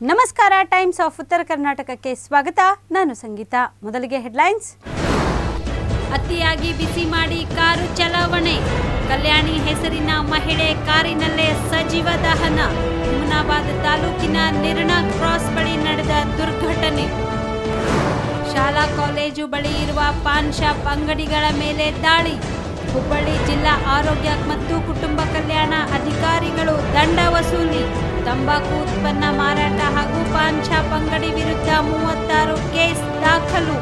ನಮಸ್ಕಾರ times of ಉತ್ತರ ಕರ್ನಾಟಕಕ್ಕೆ ಸ್ವಾಗತ ನಾನು ಸಂಗೀತ ಮೊದಲಿಗೆ ಹೆಡ್ಲೈನ್ಸ್ ಅತಿಯಾಗಿ ಬಿಸಿ ಮಾಡಿ ಕಾರು ಚಲಾವಣೆ ಕಲ್ಯಾಣಿ ಹೆಸರಿನ ಮಹಿಳೆ ಕಾರಿನಲ್ಲೇ ಸಜೀವ ದಹನ ಹುಮನಾಬಾದ್ ತಾಲೂಕಿನ ನಿರ್ಣ ಕ್ರಾಸ್ ಬಳಿ ನಡೆದ ದುರ್ಘಟನೆ ಶಾಲಾ ಕಾಲೇಜು ಬಳಿ ಇರುವ ಪಾನ್ ಶಾಪ್ ಅಂಗಡಿಗಳ ಮೇಲೆ ದಾಳಿ ಹುಬ್ಬಳ್ಳಿ ಜಿಲ್ಲಾ ಆರೋಗ್ಯ ಮತ್ತು ಕುಟುಂಬ ಕಲ್ಯಾಣ ಅಧಿಕಾರಿಗಳು ದಂಡ ವಸೂಲಿ ತಂಬಾಕು ಉತ್ಪನ್ನ ಮಾರಾಟ ಹಾಗೂ ಪಾನ್ ಶಾಪ್ ಅಂಗಡಿ ವಿರುದ್ಧ ಮೂವತ್ತಾರು ಕೇಸ್ ದಾಖಲು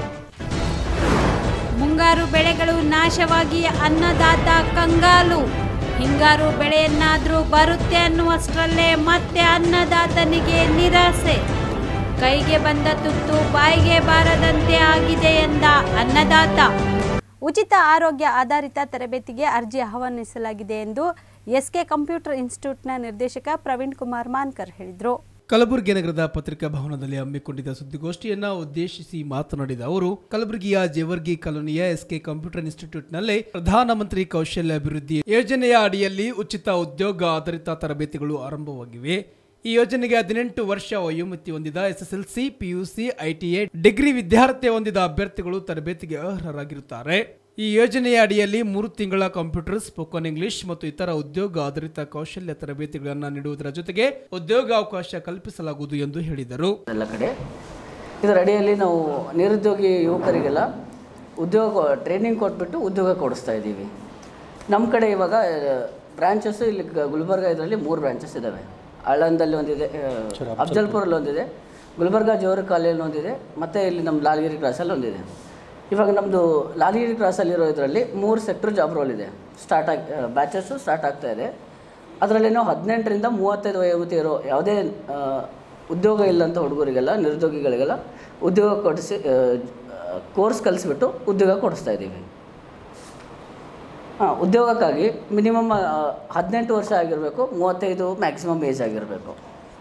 ಮುಂಗಾರು ಬೆಳೆಗಳು ನಾಶವಾಗಿ ಅನ್ನದಾತ ಕಂಗಾಲು ಹಿಂಗಾರು ಬೆಳೆಯನ್ನಾದ್ರೂ ಬರುತ್ತೆ ಅನ್ನುವಷ್ಟರಲ್ಲೇ ಮತ್ತೆ ಅನ್ನದಾತನಿಗೆ ನಿರಾಸೆ ಕೈಗೆ ಬಂದ ತುತ್ತು ಬಾಯಿಗೆ ಬಾರದಂತೆ ಆಗಿದೆ ಎಂದ ಅನ್ನದಾತ ಉಚಿತ ಆರೋಗ್ಯ ಆಧಾರಿತ ತರಬೇತಿಗೆ ಅರ್ಜಿ ಆಹ್ವಾನಿಸಲಾಗಿದೆ ಎಂದು ಎಸ್ಕೆ ಕಂಪ್ಯೂಟರ್ ಇನ್ಸ್ಟಿಟ್ಯೂಟ್ನ ನಿರ್ದೇಶಕ ಪ್ರವೀಣ್ ಕುಮಾರ್ ಮಾನ್ಕರ್ ಹೇಳಿದರು ಕಲಬುರಗಿ ನಗರದ ಪತ್ರಿಕಾ ಭವನದಲ್ಲಿ ಹಮ್ಮಿಕೊಂಡಿದ್ದ ಸುದ್ದಿಗೋಷ್ಠಿಯನ್ನ ಉದ್ದೇಶಿಸಿ ಮಾತನಾಡಿದ ಅವರು ಕಲಬುರಗಿಯ ಜೇವರ್ಗಿ ಕಾಲೋನಿಯ ಎಸ್ಕೆ ಕಂಪ್ಯೂಟರ್ ಇನ್ಸ್ಟಿಟ್ಯೂಟ್ನಲ್ಲಿ ಪ್ರಧಾನಮಂತ್ರಿ ಕೌಶಲ್ಯ ಅಭಿವೃದ್ಧಿ ಯೋಜನೆಯ ಅಡಿಯಲ್ಲಿ ಉಚಿತ ಉದ್ಯೋಗ ಆಧಾರಿತ ತರಬೇತಿಗಳು ಆರಂಭವಾಗಿವೆ ಈ ಯೋಜನೆಗೆ ಹದಿನೆಂಟು ವರ್ಷ ವಯೋಮಿತಿ ಹೊಂದಿದ ಎಸ್ಎಸ್ಎಲ್ಸಿ ಪಿಯುಸಿ ಐಟಿಐ ಡಿಗ್ರಿ ವಿದ್ಯಾರ್ಥಿ ಹೊಂದಿದ ಅಭ್ಯರ್ಥಿಗಳು ತರಬೇತಿಗೆ ಅರ್ಹರಾಗಿರುತ್ತಾರೆ ಈ ಯೋಜನೆಯ ಅಡಿಯಲ್ಲಿ ಮೂರು ತಿಂಗಳ ಕಂಪ್ಯೂಟರ್ ಸ್ಪೋಕನ್ ಇಂಗ್ಲಿಷ್ ಮತ್ತು ಇತರ ಉದ್ಯೋಗ ಆಧಾರಿತ ಕೌಶಲ್ಯ ತರಬೇತಿಗಳನ್ನು ನೀಡುವುದರ ಜೊತೆಗೆ ಉದ್ಯೋಗಾವಕಾಶ ಕಲ್ಪಿಸಲಾಗುವುದು ಎಂದು ಹೇಳಿದರು ಎಲ್ಲ ಕಡೆ ಇದರ ಅಡಿಯಲ್ಲಿ ನಾವು ನಿರುದ್ಯೋಗಿ ಯುವಕರಿಗೆಲ್ಲ ಉದ್ಯೋಗ ಟ್ರೈನಿಂಗ್ ಕೊಟ್ಬಿಟ್ಟು ಉದ್ಯೋಗ ಕೊಡಿಸ್ತಾ ಇದ್ದೀವಿ ನಮ್ಮ ಕಡೆ ಇವಾಗ ಬ್ರಾಂಚಸ್ಸು ಇಲ್ಲಿ ಗ- ಗುಲ್ಬರ್ಗ ಇದರಲ್ಲಿ ಮೂರು ಬ್ರಾಂಚಸ್ ಇದ್ದಾವೆ ಆಳಂದಲ್ಲಿ ಒಂದಿದೆ ಆ, ಅಫ್ಜಲ್ಪುರಲ್ಲಿ ಒಂದಿದೆ ಗುಲ್ಬರ್ಗ ಜೋರು ಕಾಲೇಜಲ್ಲಿ ಒಂದಿದೆ ಮತ್ತು ಇಲ್ಲಿ ನಮ್ಮ ಲಾಲ್ಗಿರಿ ಕ್ರಾಸಲ್ಲಿ ಒಂದಿದೆ ಇವಾಗ ನಮ್ಮದು ಲಾಲ್ಗಿರಿ ಕ್ರಾಸಲ್ಲಿರೋ ಇದರಲ್ಲಿ ಮೂರು ಸೆಕ್ಟರ್ ಜಾಬ್ ರೋಲ್ ಇದೆ ಸ್ಟಾರ್ಟ್ ಆಗಿ ಬ್ಯಾಚಸ್ಸು ಸ್ಟಾರ್ಟ್ ಆಗ್ತಾ ಇದೆ ಅದರಲ್ಲಿ ನಾವು ಹದಿನೆಂಟರಿಂದ ಮೂವತ್ತೈದು ವಯೋಮಿತಿ ಇರೋ ಯಾವುದೇ ಆ, ಉದ್ಯೋಗ ಇಲ್ಲಂತ ಹುಡುಗರಿಗೆಲ್ಲ ನಿರುದ್ಯೋಗಿಗಳಿಗೆಲ್ಲ ಉದ್ಯೋಗ ಕೊಡಿಸಿ ಕೋರ್ಸ್ ಕಲಿಸ್ಬಿಟ್ಟು ಉದ್ಯೋಗ ಕೊಡಿಸ್ತಾ ಇದ್ದೀವಿ ಹಾಂ ಉದ್ಯೋಗಕ್ಕಾಗಿ ಮಿನಿಮಮ್ ಹದಿನೆಂಟು ವರ್ಷ ಆಗಿರಬೇಕು ಮೂವತ್ತೈದು ಮ್ಯಾಕ್ಸಿಮಮ್ ಏಜ್ ಆಗಿರಬೇಕು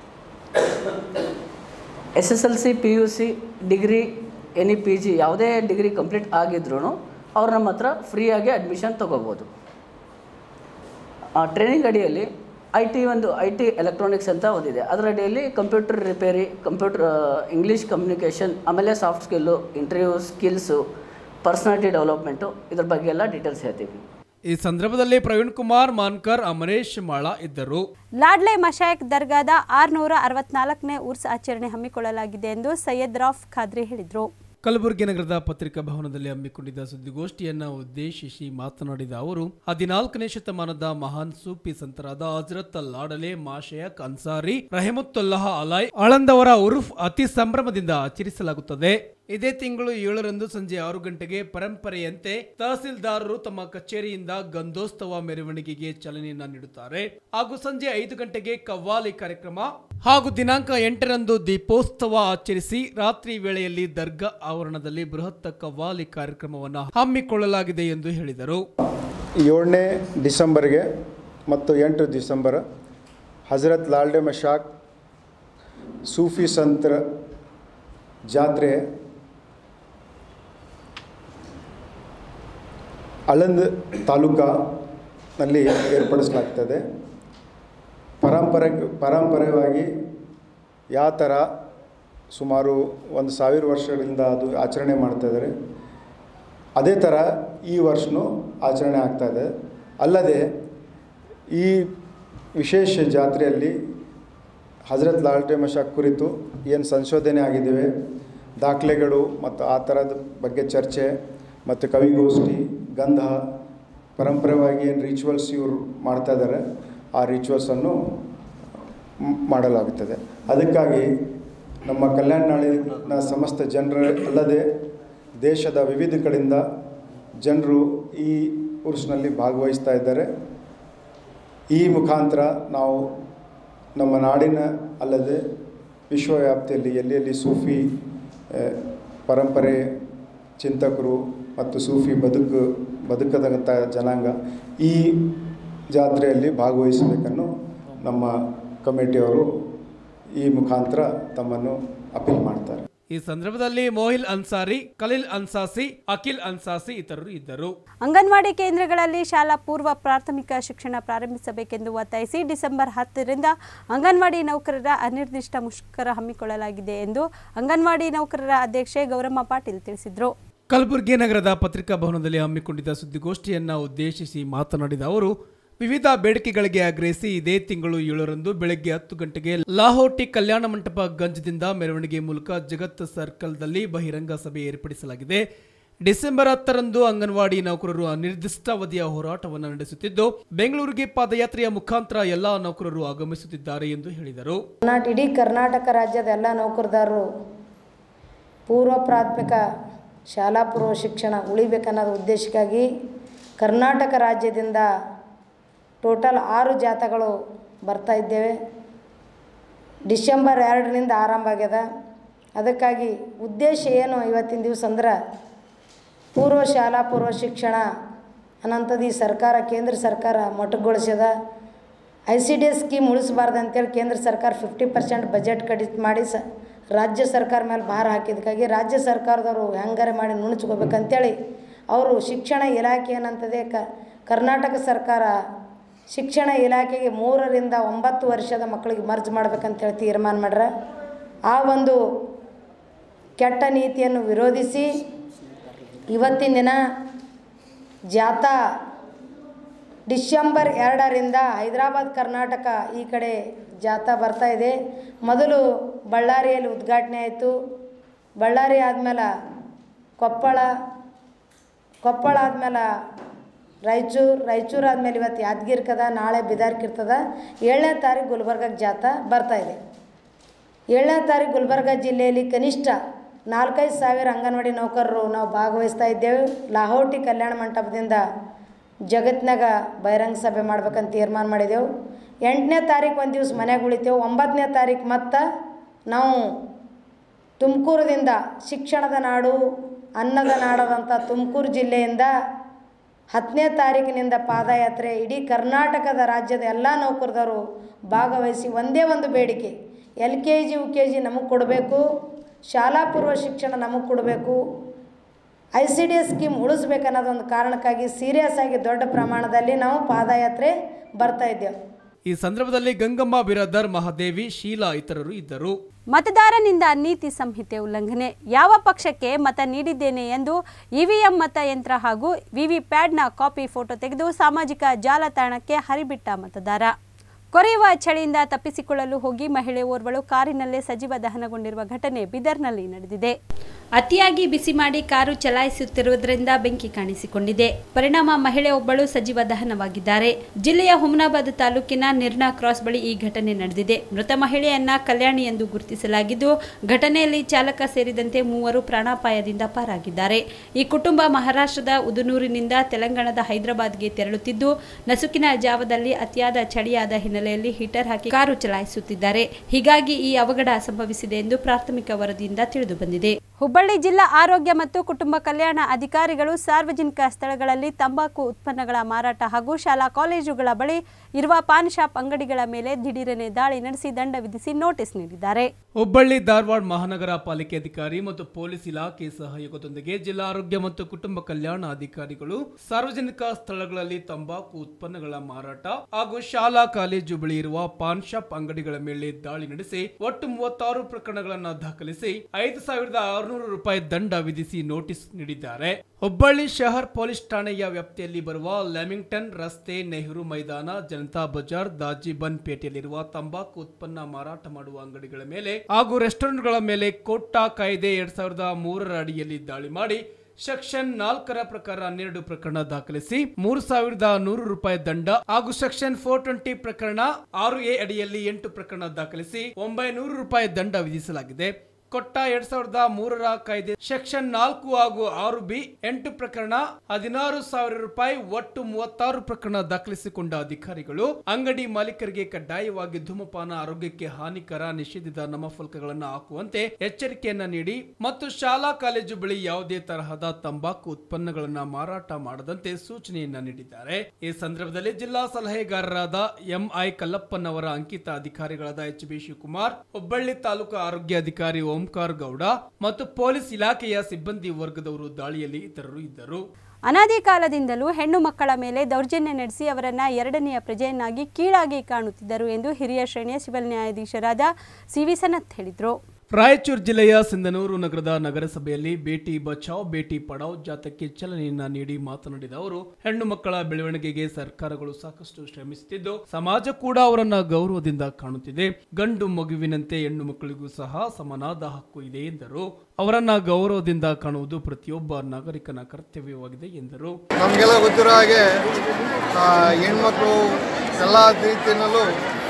S S L C P U C degree any P G ಯಾವುದೇ ಡಿಗ್ರಿ ಕಂಪ್ಲೀಟ್ ಆಗಿದ್ರೂ ಅವ್ರು ನಮ್ಮ ಹತ್ರ ಫ್ರೀಯಾಗಿ ಅಡ್ಮಿಷನ್ ತೊಗೋಬೋದು ಟ್ರೈನಿಂಗ್ ಅಡಿಯಲ್ಲಿ ಐ ಟಿ ಒಂದು ಐ ಟಿ ಎಲೆಕ್ಟ್ರಾನಿಕ್ಸ್ ಅಂತ ಒಂದಿದೆ ಅದರ ಅಡಿಯಲ್ಲಿ computer repair computer English communication ಆಮೇಲೆ soft skill interview skills personality development ಇದ್ರ ಬಗ್ಗೆ ಎಲ್ಲ ಡೀಟೇಲ್ಸ್ ಹೇಳ್ತೀವಿ ಈ ಸಂದರ್ಭದಲ್ಲಿ ಪ್ರವೀಣ್ ಕುಮಾರ್ ಮಾನ್ಕರ್ ಅಮರೇಶ್ ಮಾಳ ಇದ್ದರು ಲಾಡ್ಲೆ ಮಶಾಯಕ್ ದರ್ಗಾದ ಆರುನೂರ ಅರವತ್ನಾಲ್ಕನೇ ಉರ್ಸ್ ಆಚರಣೆ ಹಮ್ಮಿಕೊಳ್ಳಲಾಗಿದೆ ಎಂದು ಸೈಯದ್ ರಾಫ್ ಖಾದ್ರಿ ಹೇಳಿದರು ಕಲಬುರಗಿ ನಗರದ ಪತ್ರಿಕಾ ಭವನದಲ್ಲಿ ಹಮ್ಮಿಕೊಂಡಿದ್ದ ಸುದ್ದಿಗೋಷ್ಠಿಯನ್ನ ಉದ್ದೇಶಿಸಿ ಮಾತನಾಡಿದ ಅವರು ಹದಿನಾಲ್ಕನೇ ಶತಮಾನದ ಮಹಾನ್ ಸೂಫಿ ಸಂತರಾದ ಹಜರತ್ ಲಾಡಲೆ ಮಾಶಯಕ್ ಅನ್ಸಾರಿ ರಹಮುತ್ತುಲ್ಲಾಹ ಅಲಾಯ್ ಆಳಂದವರ ಉರುಫ್ ಅತಿ ಸಂಭ್ರಮದಿಂದ ಆಚರಿಸಲಾಗುತ್ತದೆ ಇದೇ ತಿಂಗಳು ಏಳರಂದು ಸಂಜೆ ಆರು ಗಂಟೆಗೆ ಪರಂಪರೆಯಂತೆ ತಹಸೀಲ್ದಾರರು ತಮ್ಮ ಕಚೇರಿಯಿಂದ ಗಂಧೋತ್ಸವ ಮೆರವಣಿಗೆಗೆ ಚಾಲನೆಯನ್ನ ನೀಡುತ್ತಾರೆ ಹಾಗೂ ಸಂಜೆ ಐದು ಗಂಟೆಗೆ ಕವ್ವಾಲಿ ಕಾರ್ಯಕ್ರಮ ಹಾಗೂ ದಿನಾಂಕ ಎಂಟರಂದು ದೀಪೋತ್ಸವ ಆಚರಿಸಿ ರಾತ್ರಿ ವೇಳೆಯಲ್ಲಿ ದರ್ಗಾ ಆವರಣದಲ್ಲಿ ಬೃಹತ್ ಕವ್ವಾಲಿ ಕಾರ್ಯಕ್ರಮವನ್ನು ಹಮ್ಮಿಕೊಳ್ಳಲಾಗಿದೆ ಎಂದು ಹೇಳಿದರು ಏಳನೇ ಡಿಸೆಂಬರ್ಗೆ ಮತ್ತು ಎಂಟು ಡಿಸೆಂಬರ್ ಹಜರತ್ ಲಾಲ್ಡೆ ಮಶಾಕ್ ಸೂಫಿ ಸಂತರ ಜಾತ್ರೆ ಆಳಂದ್ ತಾಲೂಕಿನಲ್ಲಿ ಏರ್ಪಡಿಸಲಾಗ್ತದೆ ಪರಂಪರೆ ಪರಂಪರೆಯಾಗಿ ಯಾವ ಥರ ಸುಮಾರು ಒಂದು ಸಾವಿರ ವರ್ಷಗಳಿಂದ ಅದು ಆಚರಣೆ ಮಾಡ್ತಾಯಿದ್ದಾರೆ ಅದೇ ಥರ ಈ ವರ್ಷವೂ ಆಚರಣೆ ಆಗ್ತಾಯಿದೆ ಅಲ್ಲದೆ ಈ ವಿಶೇಷ ಜಾತ್ರೆಯಲ್ಲಿ ಹಜರತ್ ಲಾಲ್ಟೆ ಮಶಾಕ್ ಕುರಿತು ಏನು ಸಂಶೋಧನೆ ಆಗಿದ್ದಾವೆ ದಾಖಲೆಗಳು ಮತ್ತು ಆ ಥರದ ಬಗ್ಗೆ ಚರ್ಚೆ ಮತ್ತು ಕವಿಗೋಷ್ಠಿ ಗಂಧ ಪರಂಪರೆಯಾಗಿ ಏನು ರಿಚುವಲ್ಸ್ ಇವರು ಮಾಡ್ತಾ ಇದ್ದಾರೆ ಆ ರಿಚುವಲ್ಸನ್ನು ಮ್- ಮಾಡಲಾಗುತ್ತದೆ ಅದಕ್ಕಾಗಿ ನಮ್ಮ ಕಲ್ಯಾಣ ನಾಡಿನ ಸಮಸ್ತ ಜನರ ಅಲ್ಲದೆ ದೇಶದ ವಿವಿಧ ಕಡೆಯಿಂದ ಜನರು ಈ ಉರ್ಸ್ನಲ್ಲಿ ಭಾಗವಹಿಸ್ತಾ ಇದ್ದಾರೆ ಈ ಮುಖಾಂತರ ನಾವು ನಮ್ಮ ನಾಡಿನ ಅಲ್ಲದೆ ವಿಶ್ವವ್ಯಾಪ್ತಿಯಲ್ಲಿ ಎಲ್ಲಿ ಎಲ್ಲಿ ಸೂಫಿ ಆ, ಪರಂಪರೆ ಚಿಂತಕರು ಮತ್ತು ಸೂಫಿ ಬದುಕು ಬದುಕದಂಥ ಜನಾಂಗ ಈ ಜಾತ್ರೆಯಲ್ಲಿ ಭಾಗವಹಿಸಬೇಕನ್ನು ನಮ್ಮ ಕಮಿಟಿಯವರು ಈ ಮುಖಾಂತರ ತಮ್ಮನ್ನು ಅಪೀಲ್ ಮಾಡ್ತಾರೆ ಈ ಸಂದರ್ಭದಲ್ಲಿ ಮೋಹಿಲ್ ಅನ್ಸಾರಿ ಖಲೀಲ್ ಅನ್ಸಾಸಿ ಅಖಿಲ್ ಅನ್ಸಾಸಿ ಇತರರು ಇದ್ದರು ಅಂಗನವಾಡಿ ಕೇಂದ್ರಗಳಲ್ಲಿ ಶಾಲಾ ಪೂರ್ವ ಪ್ರಾಥಮಿಕ ಶಿಕ್ಷಣ ಪ್ರಾರಂಭಿಸಬೇಕೆಂದು ಒತ್ತಾಯಿಸಿ ಡಿಸೆಂಬರ್ ಹತ್ತರಿಂದ ಅಂಗನವಾಡಿ ನೌಕರರ ಅನಿರ್ದಿಷ್ಟ ಮುಷ್ಕರ ಹಮ್ಮಿಕೊಳ್ಳಲಾಗಿದೆ ಎಂದು ಅಂಗನವಾಡಿ ನೌಕರರ ಅಧ್ಯಕ್ಷೆ ಗೌರಮ್ಮ ಪಾಟೀಲ್ ತಿಳಿಸಿದರು ಕಲಬುರಗಿ ನಗರದ ಪತ್ರಿಕಾ ಭವನದಲ್ಲಿ ಹಮ್ಮಿಕೊಂಡಿದ್ದ ಸುದ್ದಿಗೋಷ್ಠಿಯನ್ನ ಉದ್ದೇಶಿಸಿ ಮಾತನಾಡಿದ ಅವರು ವಿವಿಧ ಬೇಡಿಕೆಗಳಿಗೆ ಆಗ್ರಹಿಸಿ ಇದೇ ತಿಂಗಳು ಏಳರಂದು ಬೆಳಗ್ಗೆ ಹತ್ತು ಗಂಟೆಗೆ ಲಾಹೋಟಿ ಕಲ್ಯಾಣ ಮಂಟಪ ಗಂಜದಿಂದ ಮೆರವಣಿಗೆ ಮೂಲಕ ಜಗತ್ ಸರ್ಕಲ್ದಲ್ಲಿ ಬಹಿರಂಗ ಸಭೆ ಏರ್ಪಡಿಸಲಾಗಿದೆ ಡಿಸೆಂಬರ್ ಹತ್ತರಂದು ಅಂಗನವಾಡಿ ನೌಕರರು ಅನಿರ್ದಿಷ್ಟಾವಧಿಯ ಹೋರಾಟವನ್ನು ನಡೆಸುತ್ತಿದ್ದು ಬೆಂಗಳೂರಿಗೆ ಪಾದಯಾತ್ರೆಯ ಮುಖಾಂತರ ಎಲ್ಲಾ ನೌಕರರು ಆಗಮಿಸುತ್ತಿದ್ದಾರೆ ಎಂದು ಹೇಳಿದರು ಕರ್ನಾಟ ಇಡೀ ಕರ್ನಾಟಕ ರಾಜ್ಯದ ಎಲ್ಲ ನೌಕರದಾರರು ಪೂರ್ವ ಪ್ರಾಥಮಿಕ ಶಾಲಾ ಪೂರ್ವ ಶಿಕ್ಷಣ ಉಳಿಬೇಕನ್ನೋದು ಉದ್ದೇಶಕ್ಕಾಗಿ ಕರ್ನಾಟಕ ರಾಜ್ಯದಿಂದ ಟೋಟಲ್ ಆರು ಜಾಥಾಗಳು ಬರ್ತಾ ಇದ್ದೇವೆ ಡಿಸೆಂಬರ್ ಎರಡರಿಂದ ಆರಂಭ ಆಗ್ಯದ ಅದಕ್ಕಾಗಿ ಉದ್ದೇಶ ಏನು ಇವತ್ತಿನ ದಿವಸ ಅಂದ್ರೆ ಪೂರ್ವ ಶಾಲಾ ಪೂರ್ವ ಶಿಕ್ಷಣ ಅನ್ನೋಂಥದ್ದು ಈ ಸರ್ಕಾರ ಕೇಂದ್ರ ಸರ್ಕಾರ ಮೊಟಕುಗೊಳಿಸ್ಯದ I C D S scheme ಉಳಿಸಬಾರ್ದು ಅಂತೇಳಿ ಕೇಂದ್ರ ಸರ್ಕಾರ ಫಿಫ್ಟಿ ಪರ್ಸೆಂಟ್ ಬಜೆಟ್ ಕಡಿತ ಮಾಡಿ ಸ ರಾಜ್ಯ ಸರ್ಕಾರ ಮೇಲೆ ಭಾರ ಹಾಕಿದ್ದಕ್ಕಾಗಿ ರಾಜ್ಯ ಸರ್ಕಾರದವರು ಹೆಂಗಾರೆ ಮಾಡಿ ನುಣುಚ್ಕೋಬೇಕಂತೇಳಿ ಅವರು ಶಿಕ್ಷಣ ಇಲಾಖೆ ಏನಂತದೆ ಕ ಕರ್ನಾಟಕ ಸರ್ಕಾರ ಶಿಕ್ಷಣ ಇಲಾಖೆಗೆ ಮೂರರಿಂದ ಒಂಬತ್ತು ವರ್ಷದ ಮಕ್ಕಳಿಗೆ ಮರ್ಜ್ ಮಾಡ್ಬೇಕಂತೇಳಿ ತೀರ್ಮಾನ ಮಾಡ್ರ ಆ ಒಂದು ಕೆಟ್ಟ ನೀತಿಯನ್ನು ವಿರೋಧಿಸಿ ಇವತ್ತಿನ ದಿನ ಜಾಥಾ ಡಿಸೆಂಬರ್ ಎರಡರಿಂದ ಹೈದರಾಬಾದ್ ಕರ್ನಾಟಕ ಈ ಕಡೆ ಜಾಥಾ ಬರ್ತಾ ಇದೆ ಮೊದಲು ಬಳ್ಳಾರಿಯಲ್ಲಿ ಉದ್ಘಾಟನೆ ಆಯಿತು ಬಳ್ಳಾರಿ ಆದಮೇಲೆ ಕೊಪ್ಪಳ ಕೊಪ್ಪಳ ಆದಮೇಲೆ ರಾಯಚೂರು ರಾಯಚೂರು ಆದಮೇಲೆ ಇವತ್ತು ಯಾದಗಿರ್ಕದ ನಾಳೆ ಬಿದಾರ್ಕಿರ್ತದ ಏಳನೇ ತಾರೀಕು ಗುಲ್ಬರ್ಗಕ್ಕೆ ಜಾಥಾ ಬರ್ತಾ ಇದೆ ಏಳನೇ ತಾರೀಕು ಗುಲ್ಬರ್ಗ ಜಿಲ್ಲೆಯಲ್ಲಿ ಕನಿಷ್ಠ ನಾಲ್ಕೈದು ಸಾವಿರ ಅಂಗನವಾಡಿ ನೌಕರರು ನಾವು ಭಾಗವಹಿಸ್ತಾ ಇದ್ದೇವೆ ಲಾಹೋಟಿ ಕಲ್ಯಾಣ ಮಂಟಪದಿಂದ ಜಗತ್ನಾಗ ಬಹಿರಂಗ ಸಭೆ ಮಾಡ್ಬೇಕಂತ ತೀರ್ಮಾನ ಮಾಡಿದೆವು ಎಂಟನೇ ತಾರೀಕು ಒಂದು ದಿವ್ಸ ಮನೆಗೆ ಉಳಿತೇವೆ ಒಂಬತ್ತನೇ ತಾರೀಕು ಮತ್ತು ನಾವು ತುಮಕೂರದಿಂದ ಶಿಕ್ಷಣದ ನಾಡು ಅನ್ನದ ನಾಡದಂಥ ತುಮಕೂರು ಜಿಲ್ಲೆಯಿಂದ ಹತ್ತನೇ ತಾರೀಕಿನಿಂದ ಪಾದಯಾತ್ರೆ ಇಡೀ ಕರ್ನಾಟಕದ ರಾಜ್ಯದ ಎಲ್ಲ ನೌಕರದವರು ಭಾಗವಹಿಸಿ ಒಂದೇ ಒಂದು ಬೇಡಿಕೆ L K G U K G ನಮಗೆ ಕೊಡಬೇಕು ಶಾಲಾ ಪೂರ್ವ ಶಿಕ್ಷಣ ನಮಗೆ ಕೊಡಬೇಕು I C D S scheme ಉಳಿಸ್ಬೇಕನ್ನೋದೊಂದು ಕಾರಣಕ್ಕಾಗಿ ಸೀರಿಯಸ್ ಆಗಿ ದೊಡ್ಡ ಪ್ರಮಾಣದಲ್ಲಿ ನಾವು ಪಾದಯಾತ್ರೆ ಬರ್ತಾ ಇದ್ದೇವೆ ಈ ಸಂದರ್ಭದಲ್ಲಿ ಗಂಗಮ್ಮ ಬಿರಾದರ್ ಮಹಾದೇವಿ ಶೀಲಾ ಇತರರು ಇದ್ದರು ಮತದಾರನಿಂದ ನೀತಿ ಸಂಹಿತೆ ಉಲ್ಲಂಘನೆ ಯಾವ ಪಕ್ಷಕ್ಕೆ ಮತ ನೀಡಿದ್ದೇನೆ ಎಂದು ಇವಿಎಂ ಮತಯಂತ್ರ ಹಾಗೂ ವಿವಿಪ್ಯಾಡ್ನ ಕಾಪಿ ಫೋಟೋ ತೆಗೆದು ಸಾಮಾಜಿಕ ಜಾಲತಾಣಕ್ಕೆ ಹರಿಬಿಟ್ಟ ಮತದಾರ ಕೊರೆಯುವ ಚಳಿಯಿಂದ ತಪ್ಪಿಸಿಕೊಳ್ಳಲು ಹೋಗಿ ಮಹಿಳೆ ಓರ್ವಳು ಕಾರಿನಲ್ಲೇ ಸಜೀವ ದಹನಗೊಂಡಿರುವ ಘಟನೆ ಬಿದರ್ನಲ್ಲಿ ನಡೆದಿದೆ ಅತಿಯಾಗಿ ಬಿಸಿ ಮಾಡಿ ಕಾರು ಚಲಾಯಿಸುತ್ತಿರುವುದರಿಂದ ಬೆಂಕಿ ಕಾಣಿಸಿಕೊಂಡಿದೆ ಪರಿಣಾಮ ಮಹಿಳೆ ಒಬ್ಬಳು ಸಜೀವ ದಹನವಾಗಿದ್ದಾರೆ ಜಿಲ್ಲೆಯ ಹುಮನಾಬಾದ್ ತಾಲೂಕಿನ ನಿರ್ನಾ ಕ್ರಾಸ್ ಬಳಿ ಈ ಘಟನೆ ನಡೆದಿದೆ ಮೃತ ಮಹಿಳೆಯನ್ನ ಕಲ್ಯಾಣಿ ಎಂದು ಗುರುತಿಸಲಾಗಿದ್ದು ಘಟನೆಯಲ್ಲಿ ಚಾಲಕ ಸೇರಿದಂತೆ ಮೂವರು ಪ್ರಾಣಾಪಾಯದಿಂದ ಪಾರಾಗಿದ್ದಾರೆ ಈ ಕುಟುಂಬ ಮಹಾರಾಷ್ಟ್ರದ ಉದುನೂರಿನಿಂದ ತೆಲಂಗಾಣದ ಹೈದರಾಬಾದ್ಗೆ ತೆರಳುತ್ತಿದ್ದು ನಸುಕಿನ ಜಾವದಲ್ಲಿ ಅತಿಯಾದ ಚಳಿಯಾದ ಹಿನ್ನೆಲೆಯಲ್ಲಿ ಹೀಟರ್ ಹಾಕಿ ಕಾರು ಚಲಾಯಿಸುತ್ತಿದ್ದಾರೆ ಹೀಗಾಗಿ ಈ ಅವಘಡ ಸಂಭವಿಸಿದೆ ಎಂದು ಪ್ರಾಥಮಿಕ ವರದಿಯಿಂದ ತಿಳಿದು ಬಂದಿದೆ ಹುಬ್ಬಳ್ಳಿ ಜಿಲ್ಲಾ ಆರೋಗ್ಯ ಮತ್ತು ಕುಟುಂಬ ಕಲ್ಯಾಣ ಅಧಿಕಾರಿಗಳು ಸಾರ್ವಜನಿಕ ಸ್ಥಳಗಳಲ್ಲಿ ತಂಬಾಕು ಉತ್ಪನ್ನಗಳ ಮಾರಾಟ ಹಾಗೂ ಶಾಲಾ ಕಾಲೇಜುಗಳ ಬಳಿ ಇರುವ ಪಾನ್ ಶಾಪ್ ಅಂಗಡಿಗಳ ಮೇಲೆ ದಿಢೀರನೆ ದಾಳಿ ನಡೆಸಿ ದಂಡ ವಿಧಿಸಿ ನೋಟಿಸ್ ನೀಡಿದ್ದಾರೆ ಹುಬ್ಬಳ್ಳಿ ಧಾರವಾಡ ಮಹಾನಗರ ಪಾಲಿಕೆ ಅಧಿಕಾರಿ ಮತ್ತು ಪೊಲೀಸ್ ಇಲಾಖೆ ಸಹಯೋಗದೊಂದಿಗೆ ಜಿಲ್ಲಾ ಆರೋಗ್ಯ ಮತ್ತು ಕುಟುಂಬ ಕಲ್ಯಾಣ ಅಧಿಕಾರಿಗಳು ಸಾರ್ವಜನಿಕ ಸ್ಥಳಗಳಲ್ಲಿ ತಂಬಾಕು ಉತ್ಪನ್ನಗಳ ಮಾರಾಟ ಹಾಗೂ ಶಾಲಾ ಕಾಲೇಜು ಬಳಿ ಇರುವ ಪಾನ್ ಶಾಪ್ ಅಂಗಡಿಗಳ ಮೇಲೆ ದಾಳಿ ನಡೆಸಿ ಒಟ್ಟು ಮೂವತ್ತಾರು ಪ್ರಕರಣಗಳನ್ನು ದಾಖಲಿಸಿ ಐದು ಸಾವಿರದ ಆರುನೂರು ರೂಪಾಯಿ ದಂಡ ವಿಧಿಸಿ ನೋಟಿಸ್ ನೀಡಿದ್ದಾರೆ ಹುಬ್ಬಳ್ಳಿ ಶಹರ್ ಪೊಲೀಸ್ ಠಾಣೆಯ ವ್ಯಾಪ್ತಿಯಲ್ಲಿ ಬರುವ ಲೆಮಿಂಗ್ಟನ್ ರಸ್ತೆ ನೆಹರು ಮೈದಾನ ಜನತಾ ಬಜಾರ್ ದಾಜಿಬನ್ ಪೇಟೆಯಲ್ಲಿರುವ ತಂಬಾಕು ಉತ್ಪನ್ನ ಮಾರಾಟ ಮಾಡುವ ಅಂಗಡಿಗಳ ಮೇಲೆ ಹಾಗೂ ರೆಸ್ಟೋರೆಂಟ್ಗಳ ಮೇಲೆ ಕೋಟ್ಟಾ ಕಾಯ್ದೆ ಎರಡ್ ಸಾವಿರದ ಮೂರರ ಅಡಿಯಲ್ಲಿ ದಾಳಿ ಮಾಡಿ ಸೆಕ್ಷನ್ ನಾಲ್ಕರ ಪ್ರಕಾರ ಹನ್ನೆರಡು ಪ್ರಕರಣ ದಾಖಲಿಸಿ ಮೂರು ಸಾವಿರದ ನೂರು ರೂಪಾಯಿ ದಂಡ ಹಾಗೂ ಸೆಕ್ಷನ್ ಫೋರ್ ಟ್ವೆಂಟಿ ಪ್ರಕರಣ ಆರು ಎ ಅಡಿಯಲ್ಲಿ ಎಂಟು ಪ್ರಕರಣ ದಾಖಲಿಸಿ ಒಂಬೈನೂರು ರೂಪಾಯಿ ದಂಡ ವಿಧಿಸಲಾಗಿದೆ ಕೊಟ್ಟ ಎರಡ್ ಸಾವಿರದ ಮೂರರ ಕಾಯ್ದೆ ಸೆಕ್ಷನ್ ನಾಲ್ಕು ಹಾಗೂ ಆರು ಬಿ ಎಂಟು ಪ್ರಕರಣ ಹದಿನಾರು ಸಾವಿರ ರೂಪಾಯಿ ಒಟ್ಟು ಮೂವತ್ತಾರು ಪ್ರಕರಣ ದಾಖಲಿಸಿಕೊಂಡ ಅಧಿಕಾರಿಗಳು ಅಂಗಡಿ ಮಾಲೀಕರಿಗೆ ಕಡ್ಡಾಯವಾಗಿ ಧೂಮಪಾನ ಆರೋಗ್ಯಕ್ಕೆ ಹಾನಿಕರ ನಿಷೇಧಿತ ನಾಮಫಲಕಗಳನ್ನು ಹಾಕುವಂತೆ ಎಚ್ಚರಿಕೆಯನ್ನ ನೀಡಿ ಮತ್ತು ಶಾಲಾ ಕಾಲೇಜು ಬಳಿ ಯಾವುದೇ ತರಹದ ತಂಬಾಕು ಉತ್ಪನ್ನಗಳನ್ನ ಮಾರಾಟ ಮಾಡದಂತೆ ಸೂಚನೆಯನ್ನ ನೀಡಿದ್ದಾರೆ ಈ ಸಂದರ್ಭದಲ್ಲಿ ಜಿಲ್ಲಾ ಸಲಹೆಗಾರರಾದ ಎಂಐ ಕಲ್ಲಪ್ಪನವರ ಅಂಕಿತ ಅಧಿಕಾರಿಗಳಾದ ಎಚ್ ಬಿ ಶಿವಕುಮಾರ್ ಹುಬ್ಬಳ್ಳಿ ತಾಲೂಕು ಆರೋಗ್ಯ ಅಧಿಕಾರಿ ಓಂ ಓಂಕಾರ್ ಗೌಡ ಮತ್ತು ಪೊಲೀಸ್ ಇಲಾಖೆಯ ಸಿಬ್ಬಂದಿ ವರ್ಗದವರು ದಾಳಿಯಲ್ಲಿ ಇತರರು ಇದ್ದರು ಅನಾದಿ ಕಾಲದಿಂದಲೂ ಹೆಣ್ಣು ಮಕ್ಕಳ ಮೇಲೆ ದೌರ್ಜನ್ಯ ನಡೆಸಿ ಅವರನ್ನ ಎರಡನೆಯ ಪ್ರಜೆಯನ್ನಾಗಿ ಕೀಳಾಗಿ ಕಾಣುತ್ತಿದ್ದರು ಎಂದು ಹಿರಿಯ ಶ್ರೇಣಿಯ ಸಿವಿಲ್ ನ್ಯಾಯಾಧೀಶರಾದ ಸಿ ವಿ ಸನತ್ ಹೇಳಿದರು ರಾಯಚೂರು ಜಿಲ್ಲೆಯ ಸಿಂಧನೂರು ನಗರದ ನಗರಸಭೆಯಲ್ಲಿ ಬೇಟಿ ಬಚಾವ್ ಬೇಟಿ ಪಡಾವ್ ಜಾಥಾಕ್ಕೆ ಚಾಲನೆಯನ್ನ ನೀಡಿ ಮಾತನಾಡಿದ ಅವರು ಹೆಣ್ಣು ಮಕ್ಕಳ ಬೆಳವಣಿಗೆಗೆ ಸರ್ಕಾರಗಳು ಸಾಕಷ್ಟು ಶ್ರಮಿಸುತ್ತಿದ್ದು ಸಮಾಜ ಕೂಡ ಅವರನ್ನ ಗೌರವದಿಂದ ಕಾಣುತ್ತಿದೆ ಗಂಡು ಮಗುವಿನಂತೆ ಹೆಣ್ಣು ಮಕ್ಕಳಿಗೂ ಸಹ ಸಮನಾದ ಹಕ್ಕು ಇದೆ ಎಂದರು ಅವರನ್ನ ಗೌರವದಿಂದ ಕಾಣುವುದು ಪ್ರತಿಯೊಬ್ಬ ನಾಗರಿಕನ ಕರ್ತವ್ಯವಾಗಿದೆ ಎಂದರು ನಮಗೆಲ್ಲ ಗೊತ್ತಿರೋ ಹಾಗೆ ಆ, ಹೆಣ್ಮಕ್ಳು ಎಲ್ಲ ರೀತಿಯಲ್ಲೂ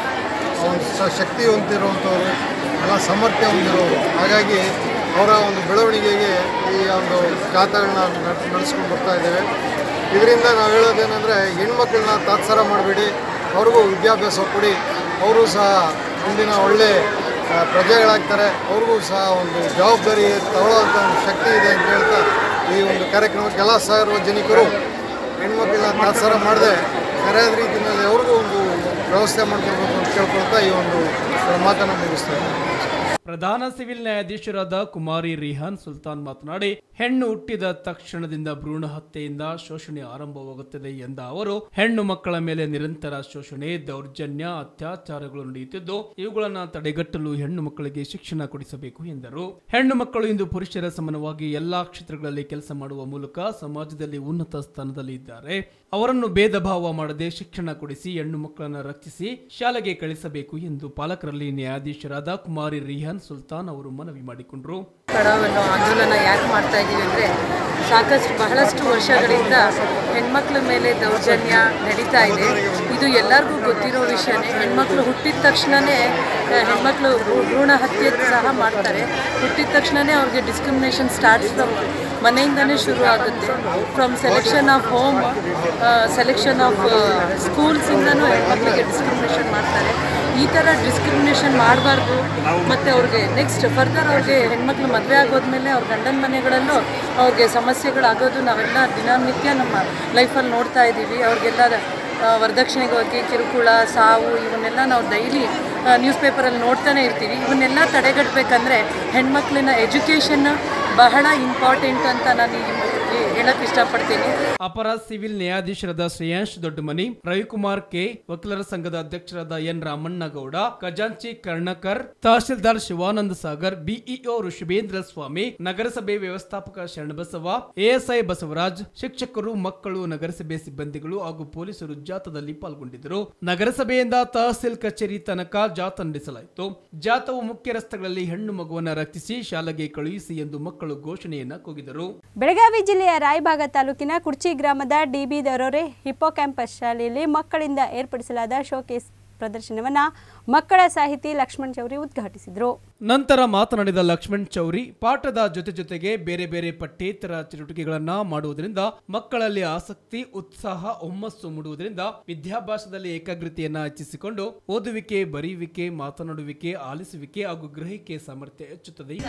ಒಂದು ಸ- ಶಕ್ತಿ ಹೊಂದಿರುವಂಥವ್ರು ಎಲ್ಲ ಸಾಮರ್ಥ್ಯ ಹೊಂದಿರೋರು ಹಾಗಾಗಿ ಅವರ ಒಂದು ಬೆಳವಣಿಗೆಗೆ ಈ ಒಂದು ಜಾಥಾಗಳನ್ನ ನಡೆಸ್ಕೊಂಡು ಬರ್ತಾ ಇದ್ದೇವೆ ಇದರಿಂದ ನಾವು ಹೇಳೋದೇನೆಂದರೆ ಹೆಣ್ಮಕ್ಳನ್ನ ತಾತ್ಸಾರ ಮಾಡಬೇಡಿ ಅವ್ರಿಗೂ ವಿದ್ಯಾಭ್ಯಾಸ ಕೊಡಿ ಅವರು ಸಹ ಮುಂದಿನ ಒಳ್ಳೆ ಆ, ಪ್ರಜೆಗಳಾಗ್ತಾರೆ ಅವ್ರಿಗೂ ಸಹ ಒಂದು ಜವಾಬ್ದಾರಿ ತಗೊಳ್ಳೋವಂಥ ಒಂದು ಶಕ್ತಿ ಇದೆ ಅಂತ ಹೇಳ್ತಾ ಈ ಒಂದು ಕಾರ್ಯಕ್ರಮಕ್ಕೆ ಎಲ್ಲ ಸಾರ್ವಜನಿಕರು ಹೆಣ್ಮಕ್ಳನ್ನ ತಾತ್ಸಾರ ಮಾಡದೆ ಸರಿಯಾದ ರೀತಿಯಲ್ಲಿ ಅವ್ರಿಗೂ ಒಂದು ವ್ಯವಸ್ಥೆ ಮಾಡ್ಕೊಳ್ಬೇಕು ಅಂತ ಕೇಳ್ಕೊಳ್ತಾ ಈ ಒಂದು ಮಾತನ್ನು ಮುಗಿಸ್ತಾ ಇದ್ದೀನಿ ಪ್ರಧಾನ ಸಿವಿಲ್ ನ್ಯಾಯಾಧೀಶರಾದ ಕುಮಾರಿ ರಿಹಾನ್ ಸುಲ್ತಾನ್ ಮಾತನಾಡಿ ಹೆಣ್ಣು ಹುಟ್ಟಿದ ತಕ್ಷಣದಿಂದ ಭ್ರೂಣ ಹತ್ಯೆಯಿಂದ ಶೋಷಣೆ ಆರಂಭವಾಗುತ್ತದೆ ಎಂದ ಅವರು ಹೆಣ್ಣು ಮಕ್ಕಳ ಮೇಲೆ ನಿರಂತರ ಶೋಷಣೆ ದೌರ್ಜನ್ಯ ಅತ್ಯಾಚಾರಗಳು ನಡೆಯುತ್ತಿದ್ದು ಇವುಗಳನ್ನು ತಡೆಗಟ್ಟಲು ಹೆಣ್ಣು ಮಕ್ಕಳಿಗೆ ಶಿಕ್ಷಣ ಕೊಡಿಸಬೇಕು ಎಂದರು ಹೆಣ್ಣು ಮಕ್ಕಳು ಇಂದು ಪುರುಷರ ಸಮಾನವಾಗಿ ಎಲ್ಲಾ ಕ್ಷೇತ್ರಗಳಲ್ಲಿ ಕೆಲಸ ಮಾಡುವ ಮೂಲಕ ಸಮಾಜದಲ್ಲಿ ಉನ್ನತ ಸ್ಥಾನದಲ್ಲಿ ಇದ್ದಾರೆ ಅವರನ್ನು ಭೇದ ಭಾವ ಮಾಡದೆ ಶಿಕ್ಷಣ ಕೊಡಿಸಿ ಹೆಣ್ಣು ಮಕ್ಕಳನ್ನು ರಕ್ಷಿಸಿ ಶಾಲೆಗೆ ಕಳಿಸಬೇಕು ಎಂದು ಪಾಲಕರಲ್ಲಿ ನ್ಯಾಯಾಧೀಶರಾದ ಕುಮಾರಿ ರಿಹಾನ್ ಸುಲ್ತಾನ್ ಅವರು ಮನವಿ ಮಾಡಿಕೊಂಡರು ಕಡಾವನ್ನು ಆಂದೋಲನ ಯಾಕೆ ಮಾಡ್ತಾ ಇದ್ದೀವಿ ಅಂದರೆ ಸಾಕಷ್ಟು ಬಹಳಷ್ಟು ವರ್ಷಗಳಿಂದ ಹೆಣ್ಮಕ್ಳ ಮೇಲೆ ದೌರ್ಜನ್ಯ ನಡೀತಾ ಇದೆ ಇದು ಎಲ್ಲರಿಗೂ ಗೊತ್ತಿರೋ ವಿಷಯನೇ ಹೆಣ್ಮಕ್ಳು ಹುಟ್ಟಿದ ತಕ್ಷಣವೇ ಹೆಣ್ಮಕ್ಳು ಭ್ರೂ- ಭ್ರೂಣ ಹತ್ಯೆ ಸಹ ಮಾಡ್ತಾರೆ ಹುಟ್ಟಿದ ತಕ್ಷಣವೇ ಅವ್ರಿಗೆ ಡಿಸ್ಕ್ರಿಮಿನೇಷನ್ ಸ್ಟಾರ್ಟ್ಸ್ ಫ್ರಮ್ ಮನೆಯಿಂದನೇ ಶುರು ಆಗುತ್ತೆ from selection of home selection of ಸ್ಕೂಲ್ಸಿಂದನೂ ಹೆಣ್ಮಕ್ಳಿಗೆ ಡಿಸ್ಕ್ರಿಮಿನೇಷನ್ ಮಾಡ್ತಾರೆ ಈ ಥರ ಡಿಸ್ಕ್ರಿಮಿನೇಷನ್ ಮಾಡಬಾರ್ದು ಮತ್ತು ಅವ್ರಿಗೆ ನೆಕ್ಸ್ಟ್ ಫರ್ದರ್ ಅವ್ರಿಗೆ ಹೆಣ್ಮಕ್ಳು ಮದುವೆ ಆಗೋದ್ಮೇಲೆ ಅವ್ರ ಗಂಡನ ಮನೆಗಳಲ್ಲೂ ಅವ್ರಿಗೆ ಸಮಸ್ಯೆಗಳಾಗೋದು ನಾವೆಲ್ಲ ದಿನನಿತ್ಯ ನಮ್ಮ ಲೈಫಲ್ಲಿ ನೋಡ್ತಾ ಇದ್ದೀವಿ ಅವ್ರಿಗೆಲ್ಲ ಆ, ವರದಕ್ಷಿಣೆಗಾಗಿ ಕಿರುಕುಳ ಸಾವು ಇವನ್ನೆಲ್ಲ ನಾವು ಡೈಲಿ ನ್ಯೂಸ್ ಪೇಪರಲ್ಲಿ ನೋಡ್ತಾನೆ ಇರ್ತೀವಿ ಇವನ್ನೆಲ್ಲ ತಡೆಗಟ್ಟಬೇಕಂದ್ರೆ ಹೆಣ್ಮಕ್ಳಿನ ಎಜುಕೇಷನ್ ಬಹಳ ಇಂಪಾರ್ಟೆಂಟ್ ಅಂತ ನಾನು ಈ ಹೇಳಕ್ಕೆ ಇಷ್ಟಪಡ್ತೀನಿ ಅಪರ ಸಿವಿಲ್ ನ್ಯಾಯಾಧೀಶರಾದ ಶ್ರೇಯಾಂಶ್ ದೊಡ್ಡಮನಿ ರವಿಕುಮಾರ್ ಕೆ ವಕೀಲರ ಸಂಘದ ಅಧ್ಯಕ್ಷರಾದ ಎನ್ ರಾಮಣ್ಣಗೌಡ ಖಜಾಂಚಿ ಕರ್ಣಕರ್ ತಹಶೀಲ್ದಾರ್ ಶಿವಾನಂದ ಸಾಗರ್ ಬಿಇಒ ಋಷಭೇಂದ್ರ ಸ್ವಾಮಿ ನಗರಸಭೆ ವ್ಯವಸ್ಥಾಪಕ ಶರಣಬಸವ ಎಎಸ್ಐ ಬಸವರಾಜ್ ಶಿಕ್ಷಕರು ಮಕ್ಕಳು ನಗರಸಭೆ ಸಿಬ್ಬಂದಿಗಳು ಹಾಗೂ ಪೊಲೀಸರು ಜಾಥಾದಲ್ಲಿ ಪಾಲ್ಗೊಂಡಿದ್ದರು ನಗರಸಭೆಯಿಂದ ತಹಸೀಲ್ ಕಚೇರಿ ತನಕ ಜಾಥಾ ನಡೆಸಲಾಯಿತು ಜಾಥಾವು ಮುಖ್ಯ ರಸ್ತೆಗಳಲ್ಲಿ ಹೆಣ್ಣು ಮಗುವನ್ನ ರಕ್ಷಿಸಿ ಶಾಲೆಗೆ ಕಳುಹಿಸಿ ಎಂದು ಮಕ್ಕಳು ಘೋಷಣೆಯನ್ನ ಕೂಗಿದರು ಬೆಳಗಾವಿ ಜಿಲ್ಲೆಯ ರಾಯಭಾಗ ತಾಲೂಕಿನ ಕುರ್ಚಿ ಗ್ರಾಮದ ಡಿಬಿ ದರೋರೆ ಹಿಪ್ಪೋ ಕ್ಯಾಂಪಸ್ ಶಾಲೆಯಲ್ಲಿ ಮಕ್ಕಳಿಂದ ಏರ್ಪಡಿಸಲಾದ ಶೋಕೇಸ್ ಪ್ರದರ್ಶನವನ್ನ ಮಕ್ಕಳ ಸಾಹಿತಿ ಲಕ್ಷ್ಮಣ್ ಚೌರಿ ಉದ್ಘಾಟಿಸಿದರು ನಂತರ ಮಾತನಾಡಿದ ಲಕ್ಷ್ಮಣ್ ಚೌರಿ ಪಾಠದ ಜೊತೆ ಜೊತೆಗೆ ಬೇರೆ ಬೇರೆ ಪಠ್ಯೇತರ ಚಟುವಟಿಕೆಗಳನ್ನ ಮಾಡುವುದರಿಂದ ಮಕ್ಕಳಲ್ಲಿ ಆಸಕ್ತಿ ಉತ್ಸಾಹ ಹುಮ್ಮಸ್ಸು ಮೂಡುವುದರಿಂದ ವಿದ್ಯಾಭ್ಯಾಸದಲ್ಲಿ ಏಕಾಗ್ರತೆಯನ್ನ ಹೆಚ್ಚಿಸಿಕೊಂಡು ಓದುವಿಕೆ ಬರೆಯುವಿಕೆ ಮಾತನಾಡುವಿಕೆ ಆಲಿಸುವಿಕೆ ಹಾಗೂ ಗ್ರಹಿಕೆ ಸಾಮರ್ಥ್ಯ ಹೆಚ್ಚುತ್ತದೆ